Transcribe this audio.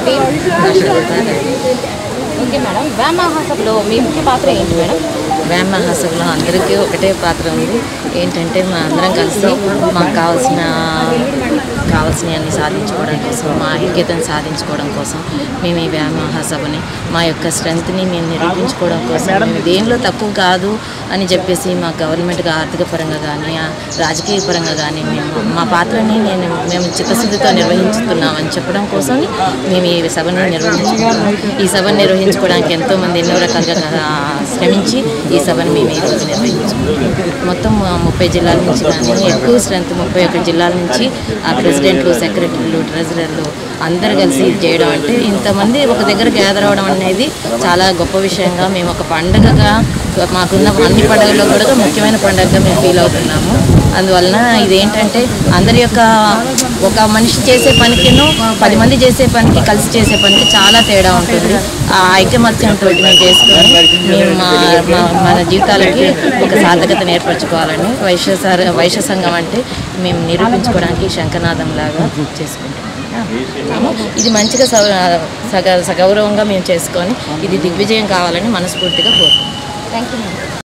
పేరు okay madam వ్యామ్ మహాసభలో మీ ముఖ్య పాత్ర ఏంటి మేడం వ్యాయామ మహాసభలో అందరికీ ఒకటే పాత్ర ఉంది ఏంటంటే మా అందరం కలిసి మాకు కావాల్సిన కావాల్సినవన్నీ సాధించుకోవడం కోసం మా ఐక్యతను సాధించుకోవడం కోసం మేము ఈ వ్యాయామ మహాసభని మా యొక్క స్ట్రెంగ్త్ని మేము నిరూపించుకోవడం కోసం మేము దేనిలో తక్కువ కాదు అని చెప్పేసి మా గవర్నమెంట్గా ఆర్థిక పరంగా కానీ ఆ రాజకీయ పరంగా కానీ మేము మా పాత్రని నేను మేము చిత్తశుద్ధితో నిర్వహించుతున్నామని చెప్పడం కోసం మేము ఈ సభను నిర్వహించుకుంటున్నాం ఈ సభను నిర్వహించుకోవడానికి ఎంతోమంది ఎన్నో రకాలుగా ఆ, శ్రమించి ఈ సభను మేము ఈరోజు నిర్వహించుకుంటున్నాం మొత్తం ఆ, ముప్పై జిల్లాల నుంచి కానీ ఎక్కువ స్ట్రెంత్ ముప్పై ఒక్క జిల్లాల నుంచి ఆ ప్రెసిడెంట్లు సెక్రటరీలు ట్రెజరర్లు అందరు కలిసి ఇది చేయడం అంటే ఇంతమంది ఒక దగ్గర గ్యాదర్ అవ్వడం అనేది చాలా గొప్ప విషయంగా మేము ఒక పండుగగా మాకున్న అన్ని పండుగల్లో కూడా ముఖ్యమైన పండుగగా మేము ఫీల్ అవుతున్నాము అందువలన ఇదేంటంటే అందరి యొక్క ఒక మనిషి చేసే పనికిను పది మంది చేసే పనికి కలిసి చేసే పనికి చాలా తేడా ఉంటుంది ఆ ఐకమత్యంతో మేము చేసుకొని మేము మా మా- మన జీవితాలకి ఒక సార్థకతను ఏర్పరచుకోవాలని వైశ్య సార్ వైశ్య సంఘం అంటే మేము నిరూపించుకోవడానికి శంఖనాదం లాగా చేసుకుంటాం ఇది మంచిగా సౌ సగ సగౌరవంగా మేము చేసుకొని ఇది దిగ్విజయం కావాలని మనస్ఫూర్తిగా కోరుకుంటాం థ్యాంక్ యూ మేడం